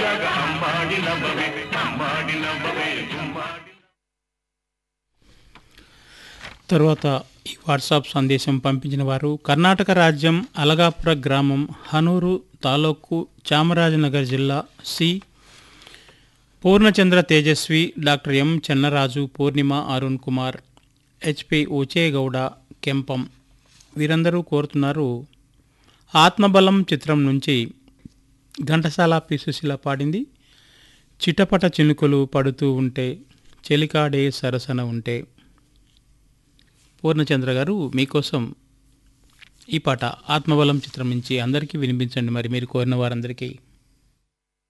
గుమ్మడిలాగా అమ్మాడి నవ్వవే అమ్మాడి నవ్వవే గుమ్మాడి తరువాత ఈ వాట్సాప్ సందేశం పంపించిన వారు కర్ణాటక రాజ్యం అలగాపుర గ్రామం హనూరు తాలూకు చామరాజనగర్ జిల్లా C Purnachandra Tejaswi doctor M Chennaraju Purnima Arun Kumar HP Uchegowda Kempam వీరందరూ కోరుతున్నారు ఆత్మబలం చిత్రం నుంచి ఘంటసాల పి సుశీల పాడింది చిటపట చినుకులు పడుతూ ఉంటే చెలికాడే సరసన ఉంటే పూర్ణచంద్ర గారు మీకోసం ఈ పాట ఆత్మబలం చిత్రం నుంచి అందరికీ వినిపించండి మరి మీరు కోరిన వారందరికీ